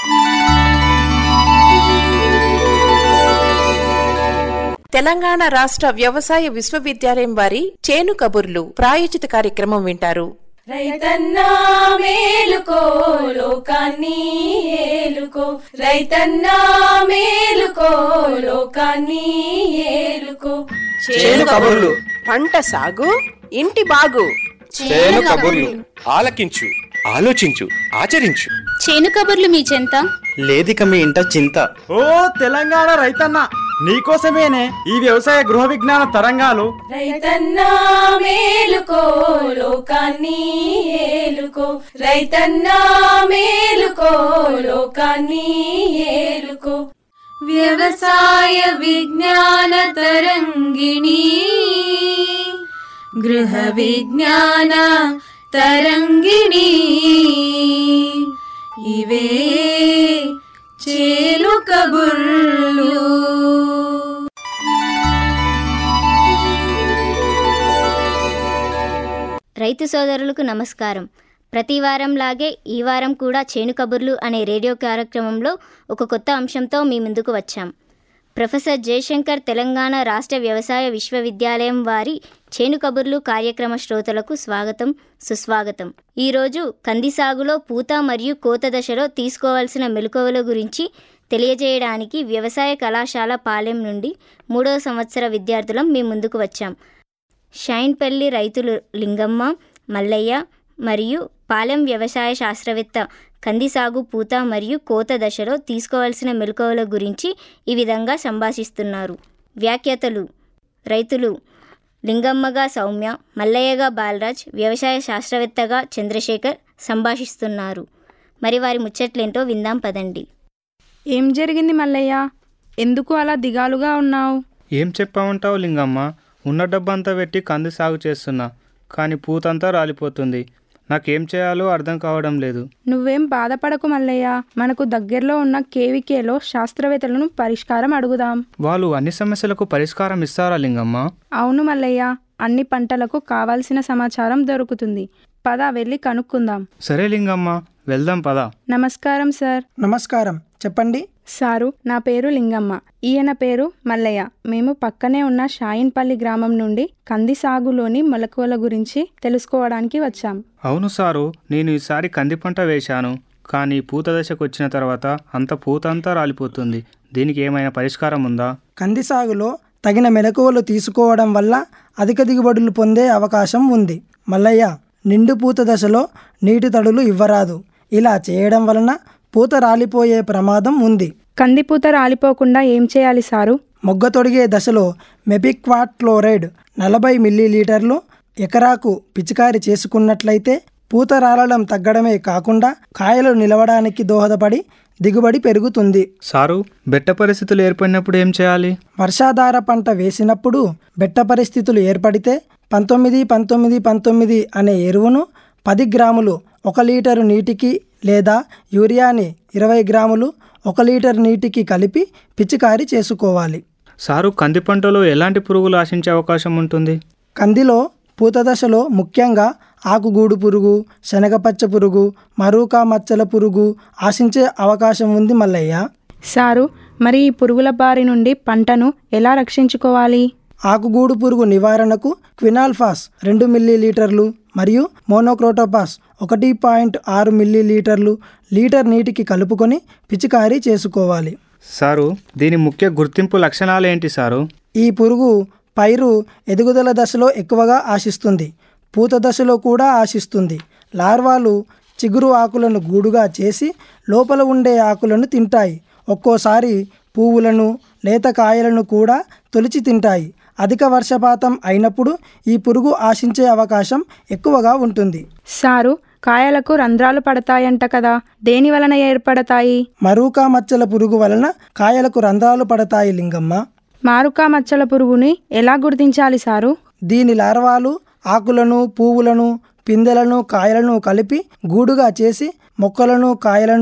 తెలంగాణ రాష్ట్ర వ్యవసాయ విశ్వవిద్యాలయం వారి చేను కబుర్లు ప్రాయోజిత కార్యక్రమం వింటారు రైతన్నా మేలుకో లోకాన్ని ఏలుకో రైతన్నా మేలుకో లోకాన్ని ఏలుకో చేను కబుర్లు పంట సాగు ఇంటి బాగు చేను కబుర్లు ఆలకించు ఆలోచించు ఆచరించు చేను కబుర్లు మీ చెంత లేదిక మీ ఇంట చింత ఓ తెలంగాణ రైతన్న నీకోసమేనే ఈ వ్యవసాయ గృహ విజ్ఞాన తరంగాలు రైతన్నా మేలుకో లోకాన్ని ఏలుకో రైతన్నా మేలుకో లోకాన్ని ఏలుకో వ్యవసాయ విజ్ఞాన తరంగిణి గృహ విజ్ఞాన తరంగిణి ఇవే చేలు కబుర్లు రైతు సోదరులకు నమస్కారం ప్రతి వారం లాగే ఈ వారం కూడా చేను కబుర్లు అనే రేడియో కార్యక్రమంలో ఒక కొత్త అంశంతో మీ ముందుకు వచ్చాం ప్రొఫెసర్ జయశంకర్ తెలంగాణ రాష్ట్ర వ్యవసాయ విశ్వవిద్యాలయం వారి చేను కబుర్లు కార్యక్రమ శ్రోతలకు స్వాగతం సుస్వాగతం ఈరోజు కంది సాగులో పూత మరియు కోత దశలో తీసుకోవాల్సిన మెలకువల గురించి తెలియజేయడానికి వ్యవసాయ కళాశాల పాలెం నుండి మూడవ సంవత్సర విద్యార్థులం మీ ముందుకు వచ్చాం షైన్పల్లి రైతులు లింగమ్మ మల్లయ్య మరియు పాలెం వ్యవసాయ శాస్త్రవేత్త కంది సాగు పూత మరియు కోత దశలో తీసుకోవాల్సిన మెలకువల గురించి ఈ విధంగా సంభాషిస్తున్నారు వ్యాఖ్యాతలు రైతులు లింగమ్మగా సౌమ్య మల్లయ్యగా బాలరాజ్ వ్యవసాయ శాస్త్రవేత్తగా చంద్రశేఖర్ సంభాషిస్తున్నారు మరి వారి ముచ్చట్లేంటో విందాం పదండి ఏం జరిగింది మల్లయ్య ఎందుకు అలా దిగాలుగా ఉన్నావు ఏం చెప్పామంటావు లింగమ్మ ఉన్న డబ్బంతా పెట్టి కంది సాగు చేస్తున్నా కానీ పూతంతా రాలిపోతుంది నాకేం చేయాలో అర్థం కావడం లేదు నువ్వేం బాధపడకు మల్లయ్య మనకు దగ్గరలో ఉన్న కేవికేలో శాస్త్రవేత్తలను పరిష్కారం అడుగుదాం వాళ్ళు అన్ని సమస్యలకు పరిష్కారం ఇస్తారా లింగమ్మ అవును మల్లయ్య అన్ని పంటలకు కావాల్సిన సమాచారం దొరుకుతుంది పద వెళ్ళి కనుక్కుందాం సరే లింగమ్మ వెళ్దాం పదా నమస్కారం సార్ నమస్కారం చెప్పండి సారు నా పేరు లింగమ్మ ఈయన పేరు మల్లయ్య మేము పక్కనే ఉన్న షాయిన్పల్లి గ్రామం నుండి కంది సాగులోని మొలకల గురించి తెలుసుకోవడానికి వచ్చాం అవును సారు నేను ఈసారి కంది పంట వేశాను కానీ పూత దశకు వచ్చిన తర్వాత అంత పూత అంతా రాలిపోతుంది దీనికి ఏమైనా పరిష్కారం ఉందా కంది సాగులో తగిన మెలకువలు తీసుకోవడం వల్ల అధిక దిగుబడులు పొందే అవకాశం ఉంది మల్లయ్య నిండు పూత దశలో నీటి తడులు ఇవ్వరాదు ఇలా చేయడం వలన పూత రాలిపోయే ప్రమాదం ఉంది కందిపూత రాలిపోకుండా ఏం చేయాలి సారు మొగ్గ తొడిగే దశలో మెపిక్వాట్ క్లోరైడ్ నలభై మిల్లీలీటర్లు ఎకరాకు పిచికారి చేసుకున్నట్లయితే పూత రాలడం తగ్గడమే కాకుండా కాయలు నిలవడానికి దోహదపడి దిగుబడి పెరుగుతుంది సారు బెట్ట పరిస్థితులు ఏర్పడినప్పుడు ఏం చేయాలి వర్షాధార పంట వేసినప్పుడు బెట్ట పరిస్థితులు ఏర్పడితే పంతొమ్మిది పంతొమ్మిది పంతొమ్మిది అనే ఎరువును పది గ్రాములు ఒక లీటరు నీటికి లేదా యూరియాని ఇరవై గ్రాములు ఒక లీటర్ నీటికి కలిపి పిచికారీ చేసుకోవాలి సారు కంది పంటలో ఎలాంటి పురుగులు ఆశించే అవకాశం ఉంటుంది కందిలో పూత దశలో ముఖ్యంగా ఆకుగూడు పురుగు శనగపచ్చ పురుగు మరూకా మచ్చల పురుగు ఆశించే అవకాశం ఉంది మల్లయ్య సారు మరి ఈ పురుగుల బారి నుండి పంటను ఎలా రక్షించుకోవాలి ఆకుగూడు పురుగు నివారణకు క్వినాల్ఫాస్ రెండు మిల్లీలీటర్లు మరియు మోనోక్రోటోపాస్ ఒకటి పాయింట్ ఆరు మిల్లీలీటర్లు లీటర్ నీటికి కలుపుకొని పిచికారీ చేసుకోవాలి సారు దీని ముఖ్య గుర్తింపు లక్షణాలు ఏంటి సారు ఈ పురుగు పైరు ఎదుగుదల దశలో ఎక్కువగా ఆశిస్తుంది పూత దశలో కూడా ఆశిస్తుంది లార్వాలు చిగురు ఆకులను గూడుగా చేసి లోపల ఉండే ఆకులను తింటాయి ఒక్కోసారి పువ్వులను లేత కాయలను కూడా తొలిచి తింటాయి అధిక వర్షపాతం అయినప్పుడు ఈ పురుగు ఆశించే అవకాశం ఎక్కువగా ఉంటుంది సారు కాయలకు రంధ్రాలు పడతాయంట కదా దేని వలన ఏర్పడతాయి మరూకా మచ్చల పురుగు వలన కాయలకు రంధ్రాలు పడతాయి లింగమ్మ మారుకా మచ్చల పురుగుని ఎలా గుర్తించాలి సారు దీని లార్వాలు ఆకులను పువ్వులను పిందెలను కాయలను కలిపి గూడుగా చేసి మొక్కలను కాయలను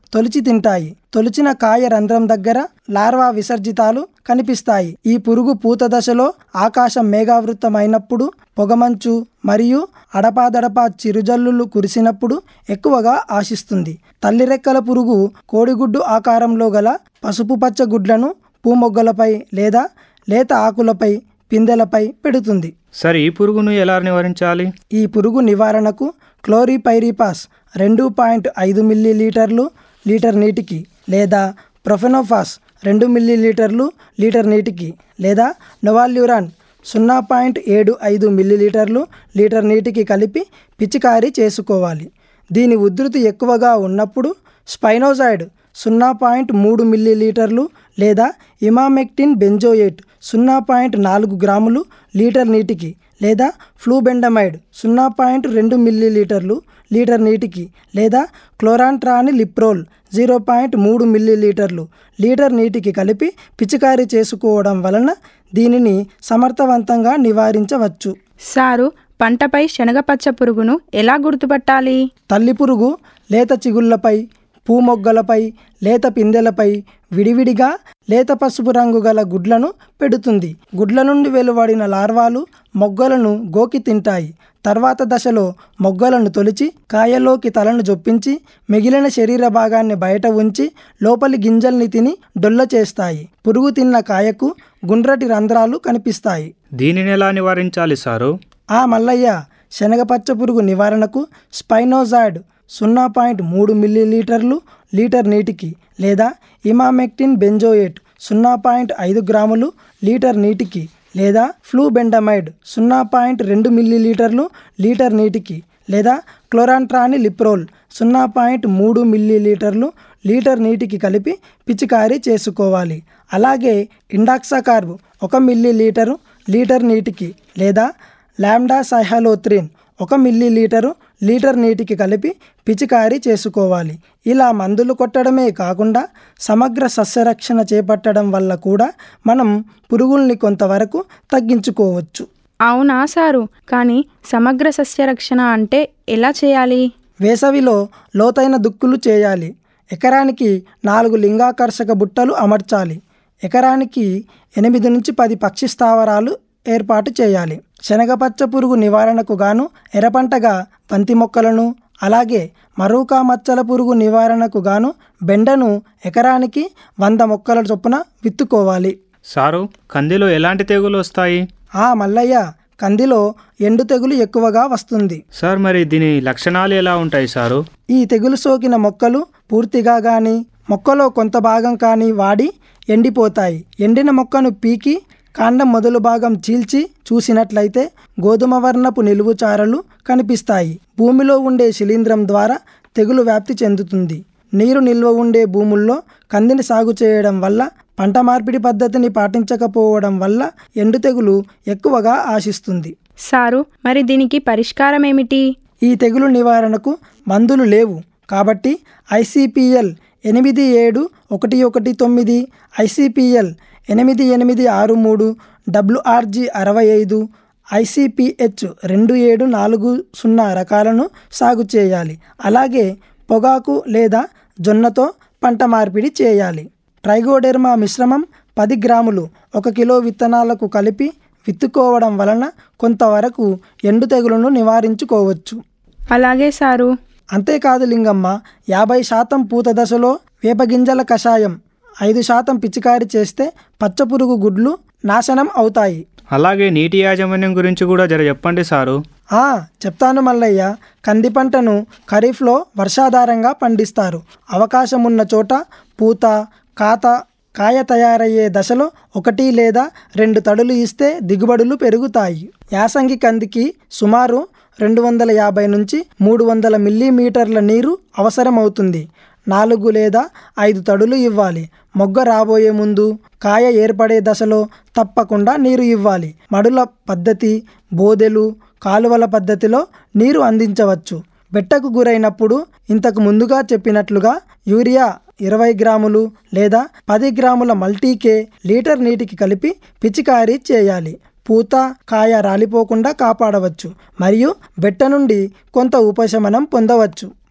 తొలిచి తింటాయి తొలిచిన కాయ రంధ్రం దగ్గర లార్వా విసర్జితాలు కనిపిస్తాయి ఈ పురుగు పూత దశలో ఆకాశం మేఘావృతమైనప్పుడు పొగమంచు మరియు అడపాదడపా చిరుజల్లులు కురిసినప్పుడు ఎక్కువగా ఆశిస్తుంది తల్లి రెక్కల పురుగు కోడిగుడ్డు ఆకారంలో గల పసుపు పచ్చ గుడ్లను పూమొగ్గలపై లేదా లేత ఆకులపై పిందెలపై పెడుతుంది సార్ ఈ పురుగును ఎలా నివారించాలి ఈ పురుగు నివారణకు క్లోరిపైరిపాస్ రెండు పాయింట్ ఐదు మిల్లీ లీటర్లు లీటర్ నీటికి లేదా ప్రొఫెనోఫాస్ రెండు మిల్లీ లీటర్లు లీటర్ నీటికి లేదా నొవాల్యూరాన్ సున్నా పాయింట్ ఏడు ఐదు మిల్లీ లీటర్లు లీటర్ నీటికి కలిపి పిచికారీ చేసుకోవాలి దీని ఉధృతి ఎక్కువగా ఉన్నప్పుడు స్పైనోజాయిడ్ సున్నా పాయింట్ మూడు మిల్లీ లీటర్లు లేదా ఇమామెక్టిన్ బెంజోయేట్ సున్నా పాయింట్ నాలుగు గ్రాములు లీటర్ నీటికి లేదా ఫ్లూబెండమైడ్ సున్నా పాయింట్ రెండు మిల్లీ లీటర్లు లీటర్ నీటికి లేదా క్లోరాంట్రాని లిప్రోల్ జీరో పాయింట్ మూడు మిల్లీ లీటర్లు లీటర్ నీటికి కలిపి పిచికారీ చేసుకోవడం వలన దీనిని సమర్థవంతంగా నివారించవచ్చు సారు పంటపై శనగపచ్చ పురుగును ఎలా గుర్తుపట్టాలి తల్లి పురుగు లేత చిగుళ్లపై పూమొగ్గలపై లేత పిందెలపై విడివిడిగా లేత పసుపు రంగు గల గుడ్లను పెడుతుంది గుడ్ల నుండి వెలువడిన లార్వాలు మొగ్గలను గోకి తింటాయి తర్వాత దశలో మొగ్గలను తొలిచి కాయలోకి తలను జొప్పించి మిగిలిన శరీర భాగాన్ని బయట ఉంచి లోపలి గింజల్ని తిని డొల్ల చేస్తాయి పురుగు తిన్న కాయకు గుండ్రటి రంధ్రాలు కనిపిస్తాయి దీనిని ఎలా నివారించాలి సారు ఆ మల్లయ్య శనగపచ్చ పురుగు నివారణకు స్పైనోజాయిడ్ సున్నా పాయింట్ మూడు మిల్లీ లీటర్లు లీటర్ నీటికి లేదా ఇమామెక్టిన్ బెంజోయేట్ సున్నా పాయింట్ ఐదు గ్రాములు లీటర్ నీటికి లేదా ఫ్లూబెండమైడ్ సున్నా పాయింట్ రెండు మిల్లీ లీటర్లు లీటర్ నీటికి లేదా క్లోరాంట్రాని లిప్రోల్ సున్నా పాయింట్ మూడు మిల్లీ లీటర్లు లీటర్ నీటికి కలిపి పిచికారీ చేసుకోవాలి అలాగే ఇండాక్సాకార్బ్ ఒక మిల్లీ లీటరు లీటర్ నీటికి లేదా లామ్డా సైహలోత్రిన్ ఒక మిల్లీ లీటరు లీటర్ నీటికి కలిపి పిచికారీ చేసుకోవాలి ఇలా మందులు కొట్టడమే కాకుండా సమగ్ర సస్యరక్షణ చేపట్టడం వల్ల కూడా మనం పురుగుల్ని కొంతవరకు తగ్గించుకోవచ్చు అవునా సారు కానీ సమగ్ర సస్యరక్షణ అంటే ఎలా చేయాలి వేసవిలో లోతైన దుక్కులు చేయాలి ఎకరానికి నాలుగు లింగాకర్షక బుట్టలు అమర్చాలి ఎకరానికి ఎనిమిది నుంచి పది పక్షి స్థావరాలు ఏర్పాటు చేయాలి శనగపచ్చ పురుగు నివారణకు గాను ఎర్రపంటగా బంతి మొక్కలను అలాగే మరూకా మచ్చల పురుగు నివారణకు గాను బెండను ఎకరానికి వంద మొక్కల చొప్పున విత్తుకోవాలి సారు కందిలో ఎలాంటి తెగులు వస్తాయి ఆ మల్లయ్య కందిలో ఎండు తెగులు ఎక్కువగా వస్తుంది సార్ మరి దీని లక్షణాలు ఎలా ఉంటాయి సారు ఈ తెగులు సోకిన మొక్కలు పూర్తిగా గాని మొక్కలో కొంత భాగం కానీ వాడి ఎండిపోతాయి ఎండిన మొక్కను పీకి కాండం మొదలు భాగం చీల్చి చూసినట్లయితే గోధుమ వర్ణపు నిలువు చారలు కనిపిస్తాయి భూమిలో ఉండే శిలీంధ్రం ద్వారా తెగులు వ్యాప్తి చెందుతుంది నీరు నిల్వ ఉండే భూముల్లో కందిని సాగు చేయడం వల్ల పంట మార్పిడి పద్ధతిని పాటించకపోవడం వల్ల ఎండు తెగులు ఎక్కువగా ఆశిస్తుంది సారు మరి దీనికి పరిష్కారం ఏమిటి ఈ తెగులు నివారణకు మందులు లేవు కాబట్టి ఐసిపిఎల్ ఎనిమిది ఏడు ఒకటి ఒకటి తొమ్మిది ఐసిపిఎల్ ఎనిమిది ఎనిమిది ఆరు మూడు డబ్ల్యూఆర్జి అరవై ఐదు ఐసిపిహెచ్ రెండు ఏడు నాలుగు సున్నా రకాలను సాగు చేయాలి అలాగే పొగాకు లేదా జొన్నతో పంట మార్పిడి చేయాలి ట్రైగోడెర్మా మిశ్రమం పది గ్రాములు ఒక కిలో విత్తనాలకు కలిపి విత్తుకోవడం వలన కొంతవరకు ఎండు తెగులును నివారించుకోవచ్చు అలాగే సారు అంతేకాదు లింగమ్మ యాభై శాతం పూత దశలో వేపగింజల కషాయం ఐదు శాతం పిచికారి చేస్తే పచ్చపురుగు గుడ్లు నాశనం అవుతాయి అలాగే నీటి యాజమాన్యం గురించి కూడా జర చెప్పండి సారు ఆ చెప్తాను మల్లయ్య కంది పంటను ఖరీఫ్లో వర్షాధారంగా పండిస్తారు అవకాశం ఉన్న చోట పూత కాత కాయ తయారయ్యే దశలో ఒకటి లేదా రెండు తడులు ఇస్తే దిగుబడులు పెరుగుతాయి యాసంగి కందికి సుమారు రెండు వందల యాభై నుంచి మూడు వందల మిల్లీమీటర్ల నీరు అవసరమవుతుంది నాలుగు లేదా ఐదు తడులు ఇవ్వాలి మొగ్గ రాబోయే ముందు కాయ ఏర్పడే దశలో తప్పకుండా నీరు ఇవ్వాలి మడుల పద్ధతి బోదెలు కాలువల పద్ధతిలో నీరు అందించవచ్చు బెట్టకు గురైనప్పుడు ఇంతకు ముందుగా చెప్పినట్లుగా యూరియా ఇరవై గ్రాములు లేదా పది గ్రాముల మల్టీకే లీటర్ నీటికి కలిపి పిచికారీ చేయాలి పూత కాయ రాలిపోకుండా కాపాడవచ్చు మరియు బెట్ట నుండి కొంత ఉపశమనం పొందవచ్చు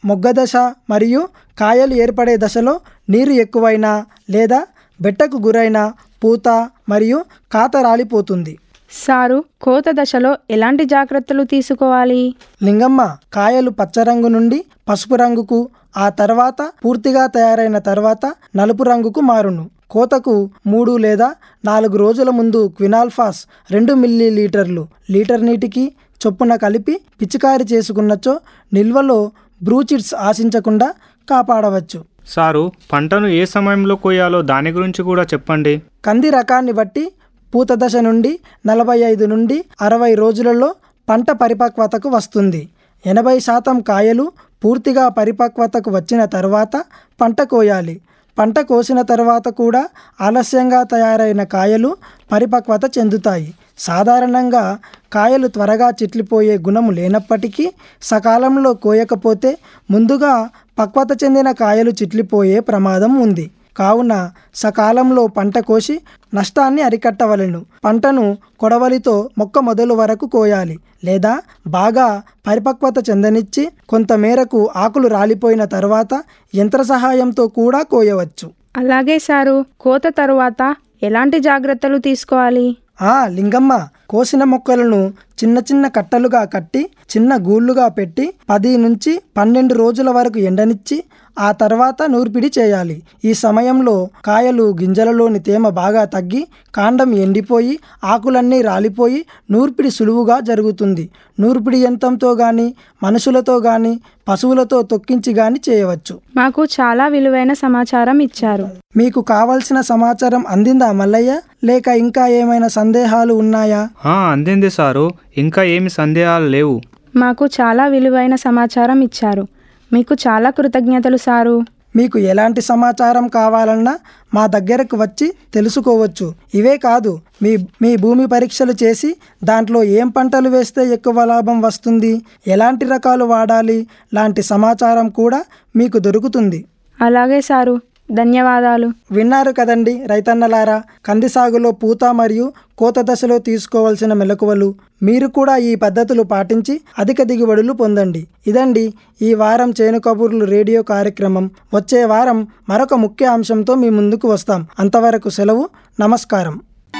మొగ్గ దశ మరియు కాయలు ఏర్పడే దశలో నీరు ఎక్కువైనా లేదా బెట్టకు గురైన పూత మరియు కాత రాలిపోతుంది సారు కోత దశలో ఎలాంటి జాగ్రత్తలు తీసుకోవాలి లింగమ్మ కాయలు పచ్చ రంగు నుండి పసుపు రంగుకు ఆ తర్వాత పూర్తిగా తయారైన తర్వాత నలుపు రంగుకు మారును కోతకు మూడు లేదా నాలుగు రోజుల ముందు క్వినాల్ఫాస్ రెండు మిల్లీ లీటర్లు లీటర్ నీటికి చొప్పున కలిపి పిచికారి చేసుకున్నచో నిల్వలో బ్రూచిడ్స్ ఆశించకుండా కాపాడవచ్చు సారు పంటను ఏ సమయంలో కోయాలో దాని గురించి కూడా చెప్పండి కంది రకాన్ని బట్టి పూత దశ నుండి నలభై ఐదు నుండి అరవై రోజులలో పంట పరిపక్వతకు వస్తుంది ఎనభై శాతం కాయలు పూర్తిగా పరిపక్వతకు వచ్చిన తర్వాత పంట కోయాలి పంట కోసిన తర్వాత కూడా ఆలస్యంగా తయారైన కాయలు పరిపక్వత చెందుతాయి సాధారణంగా కాయలు త్వరగా చిట్లిపోయే గుణము లేనప్పటికీ సకాలంలో కోయకపోతే ముందుగా పక్వత చెందిన కాయలు చిట్లిపోయే ప్రమాదం ఉంది కావున సకాలంలో పంట కోసి నష్టాన్ని అరికట్టవలెను పంటను కొడవలితో మొక్క మొదలు వరకు కోయాలి లేదా బాగా పరిపక్వత చెందనిచ్చి కొంత మేరకు ఆకులు రాలిపోయిన తర్వాత యంత్ర సహాయంతో కూడా కోయవచ్చు అలాగే సారు కోత తరువాత ఎలాంటి జాగ్రత్తలు తీసుకోవాలి ఆ లింగమ్మ కోసిన మొక్కలను చిన్న చిన్న కట్టలుగా కట్టి చిన్న గూళ్ళుగా పెట్టి పది నుంచి పన్నెండు రోజుల వరకు ఎండనిచ్చి ఆ తర్వాత నూర్పిడి చేయాలి ఈ సమయంలో కాయలు గింజలలోని తేమ బాగా తగ్గి కాండం ఎండిపోయి ఆకులన్నీ రాలిపోయి నూర్పిడి సులువుగా జరుగుతుంది నూర్పిడి యంత్రంతో గాని మనుషులతో గాని పశువులతో తొక్కించి గాని చేయవచ్చు మాకు చాలా విలువైన సమాచారం ఇచ్చారు మీకు కావలసిన సమాచారం అందిందా మల్లయ్య లేక ఇంకా ఏమైనా సందేహాలు ఉన్నాయా ఆ, అందింది సారు ఇంకా ఏమి సందేహాలు లేవు మాకు చాలా విలువైన సమాచారం ఇచ్చారు మీకు చాలా కృతజ్ఞతలు సారు మీకు ఎలాంటి సమాచారం కావాలన్నా మా దగ్గరకు వచ్చి తెలుసుకోవచ్చు ఇవే కాదు మీ మీ భూమి పరీక్షలు చేసి దాంట్లో ఏం పంటలు వేస్తే ఎక్కువ లాభం వస్తుంది ఎలాంటి రకాలు వాడాలి లాంటి సమాచారం కూడా మీకు దొరుకుతుంది అలాగే సారు ధన్యవాదాలు విన్నారు కదండి రైతన్నలారా కంది సాగులో పూత మరియు కోత దశలో తీసుకోవాల్సిన మెలకువలు మీరు కూడా ఈ పద్ధతులు పాటించి అధిక దిగుబడులు పొందండి ఇదండి ఈ వారం చేను కబుర్లు రేడియో కార్యక్రమం వచ్చే వారం మరొక ముఖ్య అంశంతో మీ ముందుకు వస్తాం అంతవరకు సెలవు నమస్కారం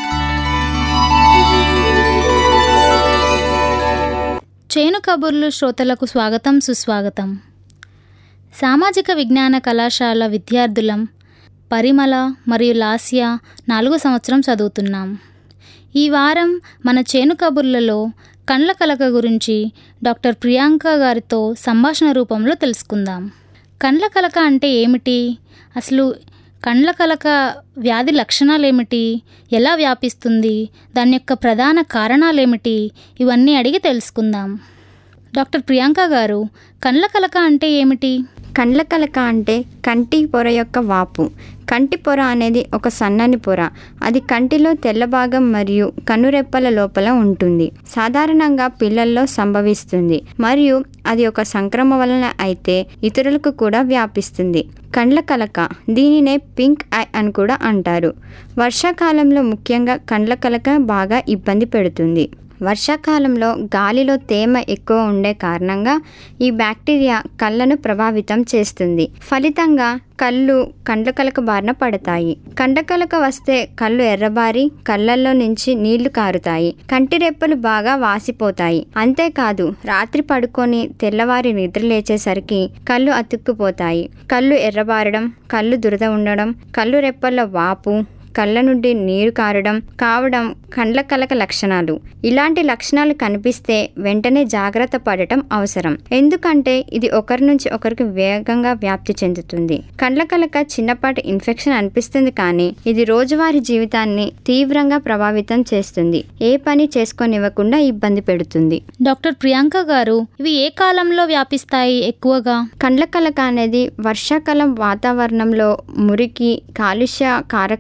చేను కబుర్లు శ్రోతలకు స్వాగతం సుస్వాగతం సామాజిక విజ్ఞాన కళాశాల విద్యార్థులం పరిమళ మరియు లాస్య నాలుగో సంవత్సరం చదువుతున్నాం ఈ వారం మన చేను కబుర్లలో కండ్ల కలక గురించి డాక్టర్ ప్రియాంక గారితో సంభాషణ రూపంలో తెలుసుకుందాం కండ్ల కలక అంటే ఏమిటి అసలు కండ్ల కలక వ్యాధి లక్షణాలు ఏమిటి ఎలా వ్యాపిస్తుంది దాని యొక్క ప్రధాన కారణాలేమిటి ఇవన్నీ అడిగి తెలుసుకుందాం డాక్టర్ ప్రియాంక గారు కండ్ల కలక అంటే ఏమిటి కండ్ల కలక అంటే కంటి పొర యొక్క వాపు కంటి పొర అనేది ఒక సన్నని పొర అది కంటిలో తెల్ల భాగం మరియు కనురెప్పల లోపల ఉంటుంది సాధారణంగా పిల్లల్లో సంభవిస్తుంది మరియు అది ఒక సంక్రమ వలన అయితే ఇతరులకు కూడా వ్యాపిస్తుంది కండ్ల కలక దీనినే పింక్ ఐ అని కూడా అంటారు వర్షాకాలంలో ముఖ్యంగా కండ్ల కలక బాగా ఇబ్బంది పెడుతుంది వర్షాకాలంలో గాలిలో తేమ ఎక్కువ ఉండే కారణంగా ఈ బ్యాక్టీరియా కళ్ళను ప్రభావితం చేస్తుంది ఫలితంగా కళ్ళు కండ్లకలక బారిన పడతాయి కండకలక వస్తే కళ్ళు ఎర్రబారి కళ్ళల్లో నుంచి నీళ్లు కారుతాయి కంటి రెప్పలు బాగా వాసిపోతాయి అంతేకాదు రాత్రి పడుకొని తెల్లవారి నిద్ర లేచేసరికి కళ్ళు అతుక్కుపోతాయి కళ్ళు ఎర్రబారడం కళ్ళు దురద ఉండడం కళ్ళు రెప్పల వాపు కళ్ళ నుండి నీరు కారడం కావడం కండ్ల కలక లక్షణాలు ఇలాంటి లక్షణాలు కనిపిస్తే వెంటనే జాగ్రత్త పడటం అవసరం ఎందుకంటే ఇది ఒకరి నుంచి ఒకరికి వేగంగా వ్యాప్తి చెందుతుంది కండ్ల కలక చిన్నపాటి ఇన్ఫెక్షన్ అనిపిస్తుంది కానీ ఇది రోజువారీ జీవితాన్ని తీవ్రంగా ప్రభావితం చేస్తుంది ఏ పని చేసుకోనివ్వకుండా ఇబ్బంది పెడుతుంది డాక్టర్ ప్రియాంక గారు ఇవి ఏ కాలంలో వ్యాపిస్తాయి ఎక్కువగా కండ్ల కలక అనేది వర్షాకాలం వాతావరణంలో మురికి కాలుష్య కారకాలు పెరిగి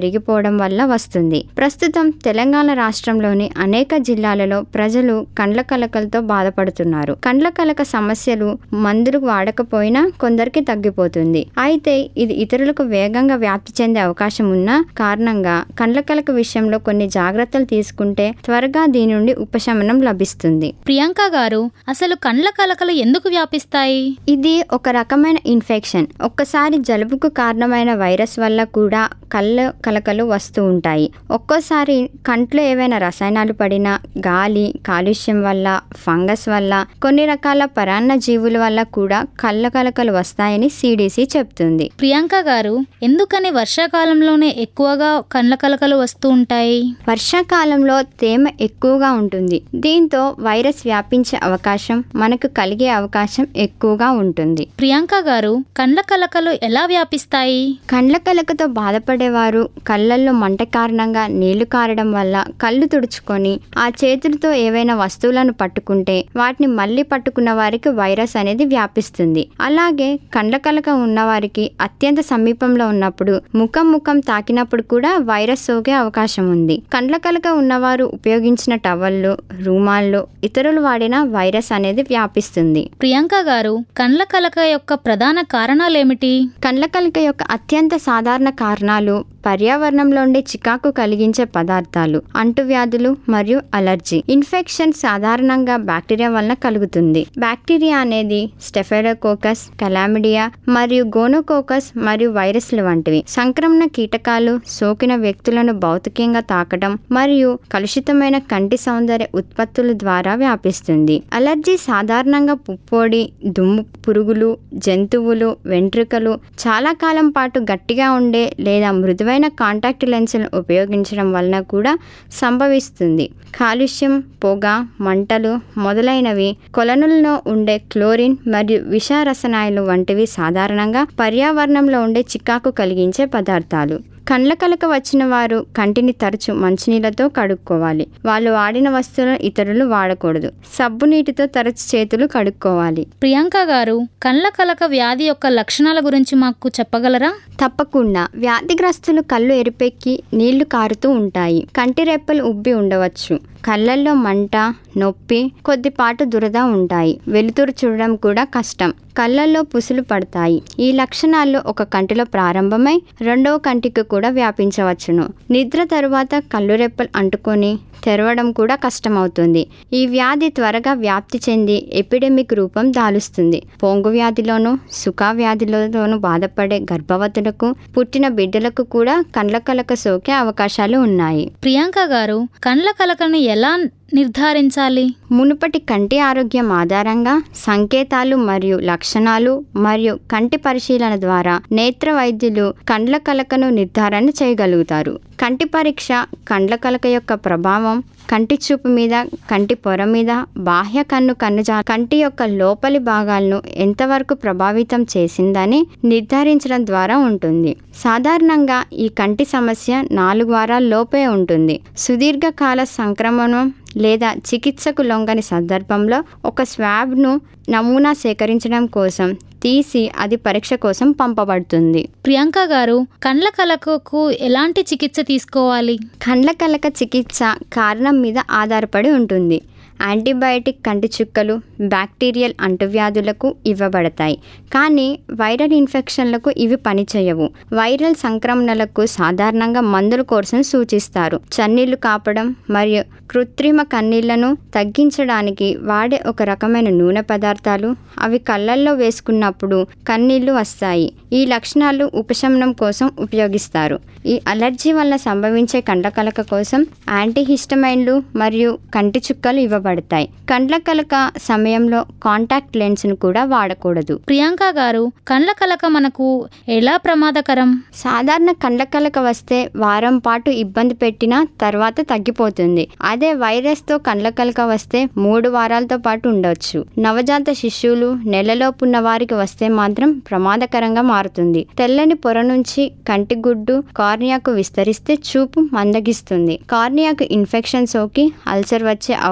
పెరిగిపోవడం వల్ల వస్తుంది ప్రస్తుతం తెలంగాణ రాష్ట్రంలోని అనేక జిల్లాలలో ప్రజలు కండ్ల కలకలతో బాధపడుతున్నారు కండ్ల కలక సమస్యలు మందులు వాడకపోయినా కొందరికి తగ్గిపోతుంది అయితే ఇది ఇతరులకు వేగంగా వ్యాప్తి చెందే అవకాశం ఉన్న కారణంగా కండ్ల కలక విషయంలో కొన్ని జాగ్రత్తలు తీసుకుంటే త్వరగా దీని నుండి ఉపశమనం లభిస్తుంది ప్రియాంక గారు అసలు కండ్ల కలకలు ఎందుకు వ్యాపిస్తాయి ఇది ఒక రకమైన ఇన్ఫెక్షన్ ఒక్కసారి జలుబుకు కారణమైన వైరస్ వల్ల కూడా కళ్ళ కలకలు వస్తూ ఉంటాయి ఒక్కోసారి కంట్లో ఏవైనా రసాయనాలు పడినా గాలి కాలుష్యం వల్ల ఫంగస్ వల్ల కొన్ని రకాల పరాన్న జీవుల వల్ల కూడా కళ్ళ కలకలు వస్తాయని సిడిసి చెప్తుంది ప్రియాంక గారు ఎందుకని వర్షాకాలంలోనే ఎక్కువగా కండ్ల కలకలు వస్తూ ఉంటాయి వర్షాకాలంలో తేమ ఎక్కువగా ఉంటుంది దీంతో వైరస్ వ్యాపించే అవకాశం మనకు కలిగే అవకాశం ఎక్కువగా ఉంటుంది ప్రియాంక గారు కండ్ల కలకలు ఎలా వ్యాపిస్తాయి కండ్ల కలకతో బాధపడేవారు కళ్ళల్లో మంట కారణంగా నీళ్లు కారడం వల్ల కళ్ళు తుడుచుకొని ఆ చేతులతో ఏవైనా వస్తువులను పట్టుకుంటే వాటిని మళ్ళీ పట్టుకున్న వారికి వైరస్ అనేది వ్యాపిస్తుంది అలాగే కండ్ల కలక ఉన్నవారికి అత్యంత సమీపంలో ఉన్నప్పుడు ముఖం ముఖం తాకినప్పుడు కూడా వైరస్ సోకే అవకాశం ఉంది కండ్ల కలక ఉన్నవారు ఉపయోగించిన టవళ్ళు రూమాల్లో ఇతరులు వాడిన వైరస్ అనేది వ్యాపిస్తుంది ప్రియాంక గారు కండ్ల కలక యొక్క ప్రధాన కారణాలేమిటి కండ్ల కలక యొక్క అత్యంత సాధారణ కారణాలు పర్యావరణంలో ఉండే చికాకు కలిగించే పదార్థాలు అంటువ్యాధులు మరియు అలర్జీ ఇన్ఫెక్షన్ సాధారణంగా బ్యాక్టీరియా వలన కలుగుతుంది బ్యాక్టీరియా అనేది స్టెఫెలోకోకస్ కలామిడియా మరియు గోనోకోకస్ మరియు వైరస్లు వంటివి సంక్రమణ కీటకాలు సోకిన వ్యక్తులను భౌతికంగా తాకడం మరియు కలుషితమైన కంటి సౌందర్య ఉత్పత్తుల ద్వారా వ్యాపిస్తుంది అలర్జీ సాధారణంగా పుప్పొడి దుమ్ము పురుగులు జంతువులు వెంట్రుకలు చాలా కాలం పాటు గట్టిగా ఉండే లేదా మృదువైన కాంటాక్ట్ లెన్సులను ఉపయోగించడం వలన కూడా సంభవిస్తుంది కాలుష్యం పొగ మంటలు మొదలైనవి కొలనులలో ఉండే క్లోరిన్ మరియు విష రసాయనాలు వంటివి సాధారణంగా పర్యావరణంలో ఉండే చికాకు కలిగించే పదార్థాలు కండ్ల కలక వచ్చిన వారు కంటిని తరచు మంచినీళ్ళతో కడుక్కోవాలి వాళ్ళు వాడిన వస్తువులను ఇతరులు వాడకూడదు సబ్బు నీటితో తరచు చేతులు కడుక్కోవాలి ప్రియాంక గారు కండ్ల కలక వ్యాధి యొక్క లక్షణాల గురించి మాకు చెప్పగలరా తప్పకుండా వ్యాధిగ్రస్తులు కళ్ళు ఎరిపెక్కి నీళ్లు కారుతూ ఉంటాయి కంటి రెప్పలు ఉబ్బి ఉండవచ్చు కళ్ళల్లో మంట నొప్పి కొద్దిపాటు దురద ఉంటాయి వెలుతురు చూడడం కూడా కష్టం కళ్ళల్లో పుసులు పడతాయి ఈ లక్షణాలు ఒక కంటిలో ప్రారంభమై రెండవ కంటికి కూడా వ్యాపించవచ్చును నిద్ర తరువాత కళ్ళు రెప్పలు అంటుకొని తెరవడం కూడా కష్టమవుతుంది ఈ వ్యాధి త్వరగా వ్యాప్తి చెంది ఎపిడెమిక్ రూపం దాలుస్తుంది పొంగు వ్యాధిలోను సుఖా వ్యాధిలోను బాధపడే గర్భవతులకు పుట్టిన బిడ్డలకు కూడా కండ్ల కలక సోకే అవకాశాలు ఉన్నాయి ప్రియాంక గారు కండ్ల కలకను ఎలా నిర్ధారించాలి మునుపటి కంటి ఆరోగ్యం ఆధారంగా సంకేతాలు మరియు లక్షణాలు మరియు కంటి పరిశీలన ద్వారా నేత్ర వైద్యులు కండ్ల కలకను నిర్ధారణ చేయగలుగుతారు కంటి పరీక్ష కండ్ల కలక యొక్క ప్రభావం కంటి చూపు మీద కంటి పొర మీద బాహ్య కన్ను కన్నుజా కంటి యొక్క లోపలి భాగాలను ఎంతవరకు ప్రభావితం చేసిందని నిర్ధారించడం ద్వారా ఉంటుంది సాధారణంగా ఈ కంటి సమస్య నాలుగు వారాల లోపే ఉంటుంది సుదీర్ఘకాల సంక్రమణం లేదా చికిత్సకు లొంగని సందర్భంలో ఒక స్వాబ్ను నమూనా సేకరించడం కోసం తీసి అది పరీక్ష కోసం పంపబడుతుంది ప్రియాంక గారు కండ్ల కలకకు ఎలాంటి చికిత్స తీసుకోవాలి కండ్ల కలక చికిత్స కారణం మీద ఆధారపడి ఉంటుంది యాంటీబయాటిక్ కంటి చుక్కలు బ్యాక్టీరియల్ అంటువ్యాధులకు ఇవ్వబడతాయి కానీ వైరల్ ఇన్ఫెక్షన్లకు ఇవి పనిచేయవు వైరల్ సంక్రమణలకు సాధారణంగా మందుల కోర్సును సూచిస్తారు చన్నీళ్లు కాపడం మరియు కృత్రిమ కన్నీళ్లను తగ్గించడానికి వాడే ఒక రకమైన నూనె పదార్థాలు అవి కళ్ళల్లో వేసుకున్నప్పుడు కన్నీళ్లు వస్తాయి ఈ లక్షణాలు ఉపశమనం కోసం ఉపయోగిస్తారు ఈ అలర్జీ వల్ల సంభవించే కండ్ల కలక కోసం యాంటీహిస్టమైన్లు మరియు కంటి చుక్కలు ఇవ్వబడతాయి కండ్ల కలక సమయంలో కాంటాక్ట్ లెన్స్ను కూడా వాడకూడదు ప్రియాంక గారు కండ్ల కలక మనకు ఎలా ప్రమాదకరం సాధారణ కండ్ల కలక వస్తే వారం పాటు ఇబ్బంది పెట్టినా తర్వాత తగ్గిపోతుంది అదే వైరస్తో కండ్ల కలక వస్తే మూడు వారాలతో పాటు ఉండొచ్చు నవజాత శిశువులు నెలలోపున్న వారికి వస్తే మాత్రం ప్రమాదకరంగా మారుతుంది తెల్లని పొర నుంచి కంటి గుడ్డు కార్నియాకు విస్తరిస్తే చూపు మందగిస్తుంది కార్నియాకు ఇన్ఫెక్షన్ సోకి అల్సర్ వచ్చే అవకాశము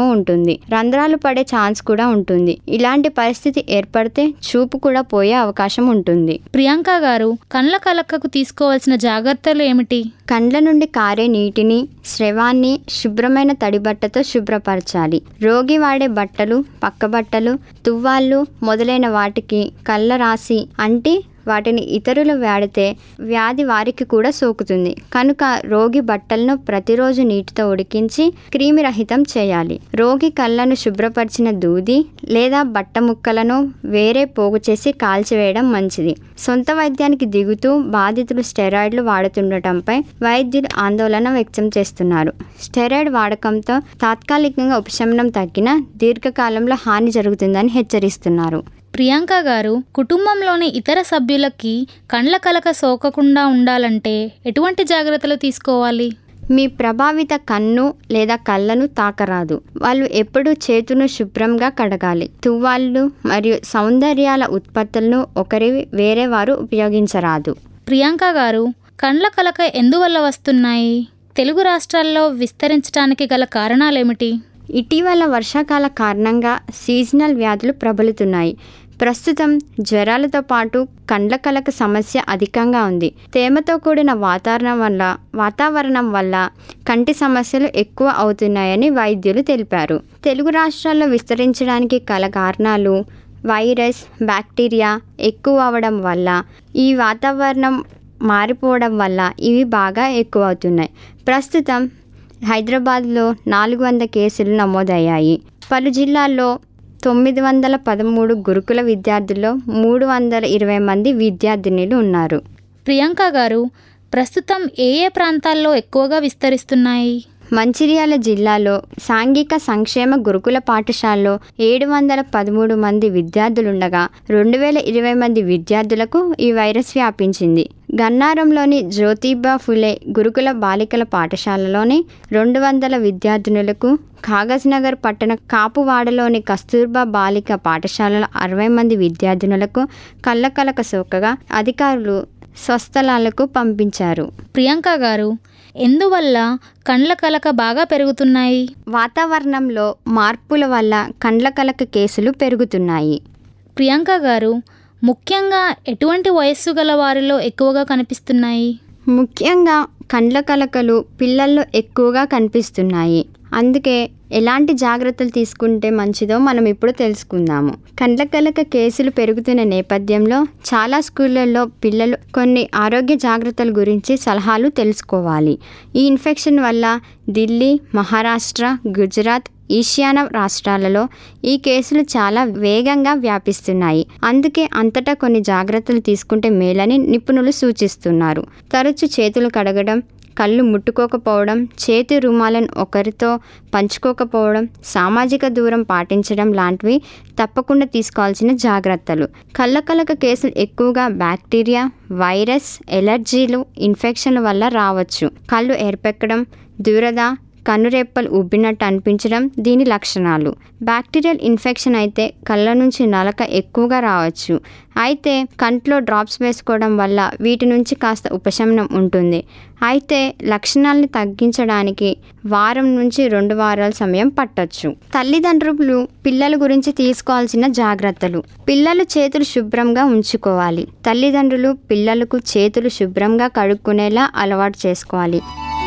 అవకాశము ఉంటుంది రంధ్రాలు పడే ఛాన్స్ కూడా ఉంటుంది ఇలాంటి పరిస్థితి ఏర్పడితే చూపు కూడా పోయే అవకాశం ఉంటుంది ప్రియాంక గారు కండ్ల కలకకు తీసుకోవాల్సిన జాగ్రత్తలు ఏమిటి కండ్ల నుండి కారే నీటిని స్రవాన్ని శుభ్రమైన తడి బట్టతో శుభ్రపరచాలి రోగి వాడే బట్టలు పక్క బట్టలు తువ్వాళ్ళు మొదలైన వాటికి కళ్ళ రాసి అంటి వాటిని ఇతరులు వాడితే వ్యాధి వారికి కూడా సోకుతుంది కనుక రోగి బట్టలను ప్రతిరోజు నీటితో ఉడికించి క్రిమిరహితం చేయాలి రోగి కళ్ళను శుభ్రపరిచిన దూది లేదా బట్ట ముక్కలను వేరే పోగు చేసి కాల్చివేయడం మంచిది సొంత వైద్యానికి దిగుతూ బాధితులు స్టెరాయిడ్లు వాడుతుండటంపై వైద్యులు ఆందోళన వ్యక్తం చేస్తున్నారు స్టెరాయిడ్ వాడకంతో తాత్కాలికంగా ఉపశమనం తగ్గిన దీర్ఘకాలంలో హాని జరుగుతుందని హెచ్చరిస్తున్నారు ప్రియాంక గారు కుటుంబంలోని ఇతర సభ్యులకి కండ్ల కలక సోకకుండా ఉండాలంటే ఎటువంటి జాగ్రత్తలు తీసుకోవాలి మీ ప్రభావిత కన్ను లేదా కళ్ళను తాకరాదు వాళ్ళు ఎప్పుడూ చేతును శుభ్రంగా కడగాలి తువ్వాళ్ళు మరియు సౌందర్యాల ఉత్పత్తులను ఒకరి వేరే వారు ఉపయోగించరాదు ప్రియాంక గారు కండ్ల కలక ఎందువల్ల వస్తున్నాయి తెలుగు రాష్ట్రాల్లో విస్తరించడానికి గల కారణాలేమిటి ఇటీవల వర్షాకాల కారణంగా సీజనల్ వ్యాధులు ప్రబలుతున్నాయి ప్రస్తుతం జ్వరాలతో పాటు కండ్ల కలక సమస్య అధికంగా ఉంది తేమతో కూడిన వాతావరణం వల్ల వాతావరణం వల్ల కంటి సమస్యలు ఎక్కువ అవుతున్నాయని వైద్యులు తెలిపారు తెలుగు రాష్ట్రాల్లో విస్తరించడానికి గల కారణాలు వైరస్ బ్యాక్టీరియా ఎక్కువ అవడం వల్ల ఈ వాతావరణం మారిపోవడం వల్ల ఇవి బాగా ఎక్కువ అవుతున్నాయి ప్రస్తుతం హైదరాబాద్లో నాలుగు వంద కేసులు నమోదయ్యాయి పలు జిల్లాల్లో తొమ్మిది వందల పదమూడు గురుకుల విద్యార్థుల్లో మూడు వందల ఇరవై మంది విద్యార్థినులు ఉన్నారు ప్రియాంక గారు ప్రస్తుతం ఏ ఏ ప్రాంతాల్లో ఎక్కువగా విస్తరిస్తున్నాయి మంచిర్యాల జిల్లాలో సాంఘిక సంక్షేమ గురుకుల పాఠశాలలో ఏడు వందల పదమూడు మంది విద్యార్థులుండగా రెండు వేల ఇరవై మంది విద్యార్థులకు ఈ వైరస్ వ్యాపించింది గన్నారంలోని జ్యోతిబా ఫులే గురుకుల బాలికల పాఠశాలలోని రెండు వందల విద్యార్థినులకు కాగజ్ నగర్ పట్టణ కాపువాడలోని కస్తూర్బా బాలిక పాఠశాలలో అరవై మంది విద్యార్థినులకు కళ్ళకలక సోకగా అధికారులు స్వస్థలాలకు పంపించారు ప్రియాంక గారు ఎందువల్ల కండ్ల కలక బాగా పెరుగుతున్నాయి వాతావరణంలో మార్పుల వల్ల కండ్ల కలక కేసులు పెరుగుతున్నాయి ప్రియాంక గారు ముఖ్యంగా ఎటువంటి వయస్సు గల వారిలో ఎక్కువగా కనిపిస్తున్నాయి ముఖ్యంగా కండ్ల కలకలు పిల్లల్లో ఎక్కువగా కనిపిస్తున్నాయి అందుకే ఎలాంటి జాగ్రత్తలు తీసుకుంటే మంచిదో మనం ఇప్పుడు తెలుసుకుందాము కండ్ల కలక కేసులు పెరుగుతున్న నేపథ్యంలో చాలా స్కూళ్ళల్లో పిల్లలు కొన్ని ఆరోగ్య జాగ్రత్తల గురించి సలహాలు తెలుసుకోవాలి ఈ ఇన్ఫెక్షన్ వల్ల ఢిల్లీ మహారాష్ట్ర గుజరాత్ ఈశాన్య రాష్ట్రాలలో ఈ కేసులు చాలా వేగంగా వ్యాపిస్తున్నాయి అందుకే అంతటా కొన్ని జాగ్రత్తలు తీసుకుంటే మేలని నిపుణులు సూచిస్తున్నారు తరచు చేతులు కడగడం కళ్ళు ముట్టుకోకపోవడం చేతి రుమాలను ఒకరితో పంచుకోకపోవడం సామాజిక దూరం పాటించడం లాంటివి తప్పకుండా తీసుకోవాల్సిన జాగ్రత్తలు కళ్ళకలక కేసులు ఎక్కువగా బ్యాక్టీరియా వైరస్ ఎలర్జీలు ఇన్ఫెక్షన్ల వల్ల రావచ్చు కళ్ళు ఏర్పెక్కడం దురద కనురెప్పలు ఉబ్బినట్టు అనిపించడం దీని లక్షణాలు బ్యాక్టీరియల్ ఇన్ఫెక్షన్ అయితే కళ్ళ నుంచి నలక ఎక్కువగా రావచ్చు అయితే కంట్లో డ్రాప్స్ వేసుకోవడం వల్ల వీటి నుంచి కాస్త ఉపశమనం ఉంటుంది అయితే లక్షణాలను తగ్గించడానికి వారం నుంచి రెండు వారాల సమయం పట్టొచ్చు తల్లిదండ్రులు పిల్లల గురించి తీసుకోవాల్సిన జాగ్రత్తలు పిల్లలు చేతులు శుభ్రంగా ఉంచుకోవాలి తల్లిదండ్రులు పిల్లలకు చేతులు శుభ్రంగా కడుక్కునేలా అలవాటు చేసుకోవాలి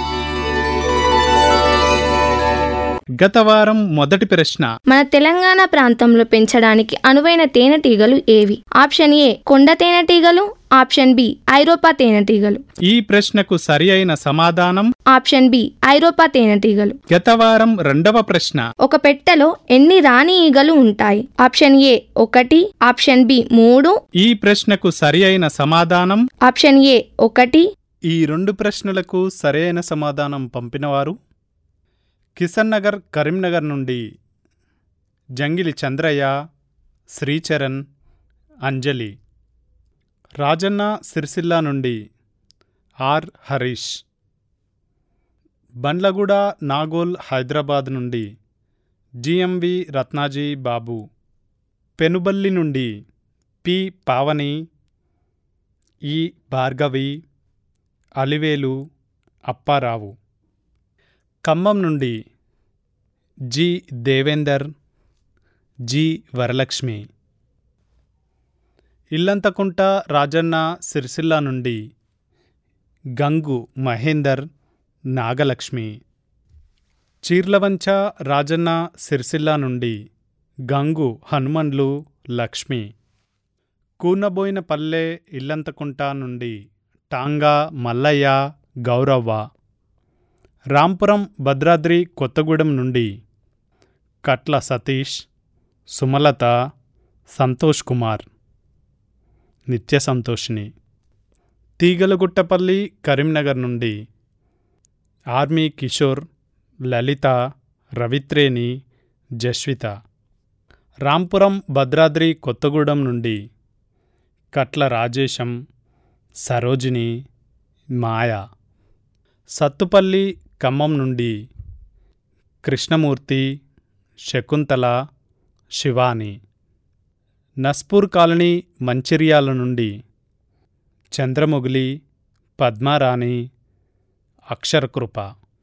గత వారం మొదటి ప్రశ్న మన తెలంగాణ ప్రాంతంలో పెంచడానికి అనువైన తేనెటీగలు ఏవి ఆప్షన్ ఏ కొండ తేనెటీగలు ఆప్షన్ బి ఐరోపా తేనెటీగలు ఈ ప్రశ్నకు సరి అయిన సమాధానం ఆప్షన్ బి ఐరోపా తేనెటీగలు గత వారం రెండవ ప్రశ్న ఒక పెట్టెలో ఎన్ని రాణి ఈగలు ఉంటాయి ఆప్షన్ ఏ ఒకటి ఆప్షన్ బి మూడు ఈ ప్రశ్నకు సరి అయిన సమాధానం ఆప్షన్ ఏ ఒకటి ఈ రెండు ప్రశ్నలకు సరైన సమాధానం పంపినవారు కిషన్ నగర్ కరీంనగర్ నుండి జంగిలి చంద్రయ్య శ్రీచరణ్ అంజలి రాజన్న సిరిసిల్ల నుండి ఆర్ హరీష్ బండ్లగూడ నాగోల్ హైదరాబాద్ నుండి జిఎంవి రత్నాజీ బాబు పెనుబల్లి నుండి పి పావని ఈ భార్గవి అలివేలు అప్పారావు ఖమ్మం నుండి జి దేవేందర్ జి వరలక్ష్మి ఇల్లంతకుంట రాజన్న సిరిసిల్ల నుండి గంగు మహేందర్ నాగలక్ష్మి చీర్లవంచ రాజన్న సిరిసిల్ల నుండి గంగు హనుమండ్లు లక్ష్మి కూనబోయిన పల్లె ఇల్లంతకుంట నుండి టాంగా మల్లయ్య గౌరవ్వ రాంపురం భద్రాద్రి కొత్తగూడెం నుండి కట్ల సతీష్ సుమలత సంతోష్ కుమార్ నిత్య సంతోషిని తీగలగుట్టపల్లి కరీంనగర్ నుండి ఆర్మీ కిషోర్ లలిత రవిత్రేణి జస్విత రాంపురం భద్రాద్రి కొత్తగూడెం నుండి కట్ల రాజేశం సరోజిని మాయ సత్తుపల్లి ఖమ్మం నుండి కృష్ణమూర్తి శకుంతల శివాని నస్పూర్ కాలనీ మంచిర్యాల నుండి చంద్రముగిలి పద్మారాణి అక్షరకృప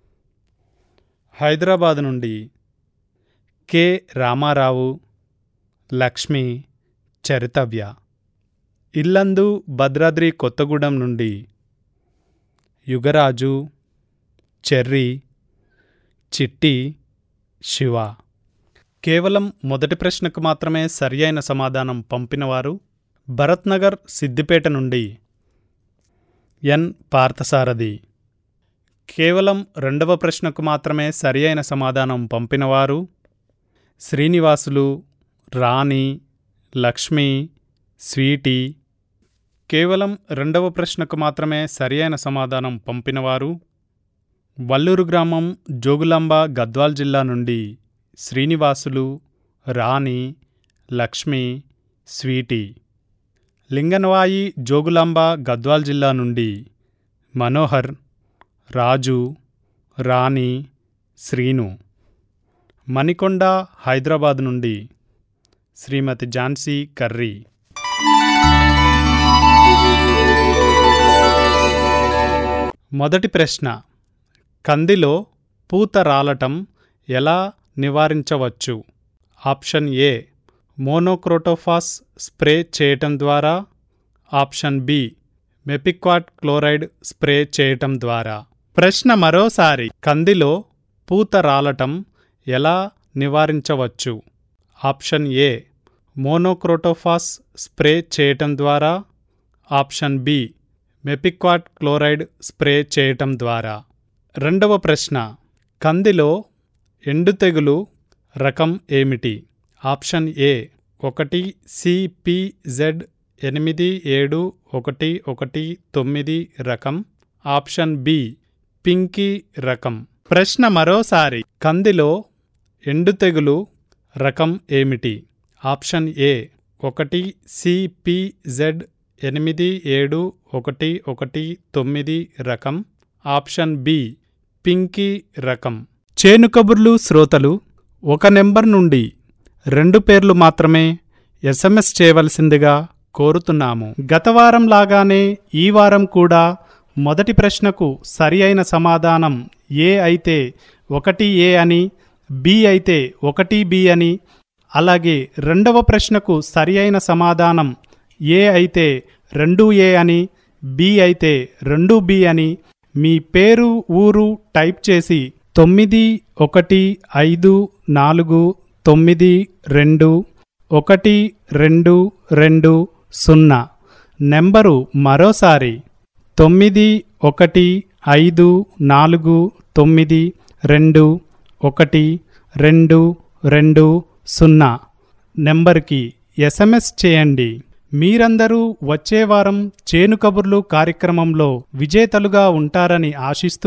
హైదరాబాద్ నుండి కె రామారావు లక్ష్మి చరితవ్య ఇల్లందు భద్రాద్రి కొత్తగూడెం నుండి యుగరాజు చెర్రీ చిట్టి శివ కేవలం మొదటి ప్రశ్నకు మాత్రమే సరియైన సమాధానం పంపినవారు భరత్ నగర్ సిద్దిపేట నుండి ఎన్ పార్థసారథి కేవలం రెండవ ప్రశ్నకు మాత్రమే సరియైన సమాధానం పంపినవారు శ్రీనివాసులు రాణి లక్ష్మి స్వీటీ కేవలం రెండవ ప్రశ్నకు మాత్రమే సరియైన సమాధానం పంపినవారు వల్లూరు గ్రామం జోగులాంబ గద్వాల్ జిల్లా నుండి శ్రీనివాసులు రాణి లక్ష్మి స్వీటీ లింగనవాయి జోగులాంబ గద్వాల్ జిల్లా నుండి మనోహర్ రాజు రాణి శ్రీను మణికొండ హైదరాబాద్ నుండి శ్రీమతి ఝాన్సీ కర్రీ మొదటి ప్రశ్న కందిలో పూత రాలటం ఎలా నివారించవచ్చు ఆప్షన్ ఏ మోనోక్రోటోఫాస్ స్ప్రే చేయటం ద్వారా option B mepiquat chloride spray చేయటం ద్వారా ప్రశ్న మరోసారి కందిలో పూత రాలటం ఎలా నివారించవచ్చు ఆప్షన్ ఏ మోనోక్రోటోఫాస్ స్ప్రే చేయటం ద్వారా option B mepiquat chloride spray చేయటం ద్వారా రెండవ ప్రశ్న కందిలో ఎండు తెగులు రకం ఏమిటి ఆప్షన్ ఏ ఒకటి సిపిజెడ్ ఎనిమిది ఏడు ఒకటి ఒకటి తొమ్మిది రకం ఆప్షన్ బి పింకీ రకం ప్రశ్న మరోసారి కందిలో ఎండు తెగులు రకం ఏమిటి ఆప్షన్ ఏ ఒకటి సిపిజెడ్ ఎనిమిది ఏడు ఒకటి ఒకటి తొమ్మిది రకం ఆప్షన్ బి పింకీ రకం చేను కబుర్లు శ్రోతలు ఒక నెంబర్ నుండి రెండు పేర్లు మాత్రమే ఎస్ఎంఎస్ చేయవలసిందిగా కోరుతున్నాము గత వారం లాగానే ఈ వారం కూడా మొదటి ప్రశ్నకు సరి అయిన సమాధానం ఏ అయితే ఒకటి ఏ అని బి అయితే ఒకటి బి అని అలాగే రెండవ ప్రశ్నకు సరి అయిన సమాధానం ఏ అయితే రెండు ఏ అని బి అయితే రెండు బి అని మీ పేరు ఊరు టైప్ చేసి తొమ్మిది ఒకటి ఐదు నాలుగు తొమ్మిది రెండు ఒకటి రెండు రెండు సున్నా నెంబరు మరోసారి తొమ్మిది ఒకటి ఐదు నాలుగు తొమ్మిది రెండు ఒకటి రెండు రెండు సున్నా నెంబర్కి ఎస్ఎంఎస్ చేయండి మీరందరూ వచ్చే వారం చేను కబుర్లు కార్యక్రమంలో విజేతలుగా ఉంటారని ఆశిస్తూ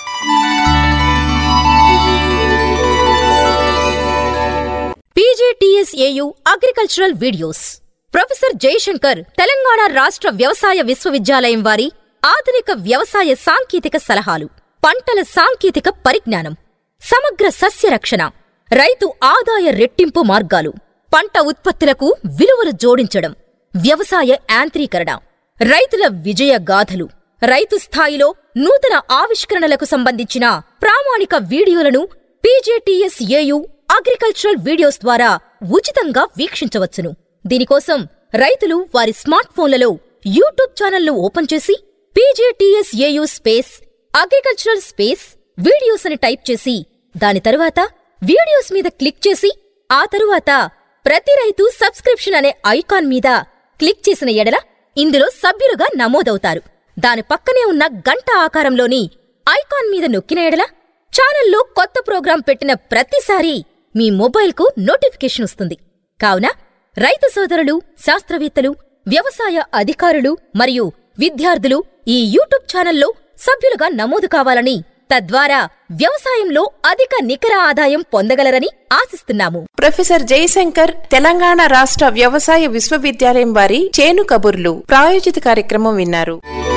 P G T S A U agricultural videos professor Jayashankar Telangana రాష్ట్ర వ్యవసాయ విశ్వవిద్యాలయం వారి ఆధునిక వ్యవసాయ సాంకేతిక సలహాలు పంటల సాంకేతిక పరిజ్ఞానం సమగ్ర సస్య రక్షణ రైతు ఆదాయ రెట్టింపు మార్గాలు పంట ఉత్పత్తులకు విలువలు జోడించడం వ్యవసాయ యాంత్రీకరణ రైతుల విజయ గాథలు రైతు స్థాయిలో నూతన ఆవిష్కరణలకు సంబంధించిన ప్రామాణిక వీడియోలను పీజేటీఎస్ ఏయు అగ్రికల్చరల్ వీడియోస్ ద్వారా ఉచితంగా వీక్షించవచ్చును దీనికోసం రైతులు వారి స్మార్ట్ ఫోన్లలో యూట్యూబ్ ఛానల్ను ఓపెన్ చేసి P J T S A U space agricultural space videos అని టైప్ చేసి దాని తరువాత వీడియోస్ మీద క్లిక్ చేసి ఆ తరువాత ప్రతి రైతు సబ్స్క్రిప్షన్ అనే ఐకాన్ మీద క్లిక్ చేసిన ఎడల ఇందులో సభ్యులుగా నమోదవుతారు దాని పక్కనే ఉన్న గంట ఆకారంలోని ఐకాన్ మీద నొక్కిన ఎడల ఛానల్లో కొత్త ప్రోగ్రాం పెట్టిన ప్రతిసారీ మీ మొబైల్కు నోటిఫికేషన్ వస్తుంది కావున రైతు సోదరులు శాస్త్రవేత్తలు వ్యవసాయ అధికారులు మరియు విద్యార్థులు ఈ యూట్యూబ్ ఛానల్లో సభ్యులుగా నమోదు కావాలని తద్వారా వ్యవసాయంలో అధిక నికర ఆదాయం పొందగలరని ఆశిస్తున్నాము ప్రొఫెసర్ జయశంకర్ తెలంగాణ రాష్ట్ర వ్యవసాయ విశ్వవిద్యాలయం వారి చేను కబుర్లు ప్రాయోజిత కార్యక్రమం విన్నారు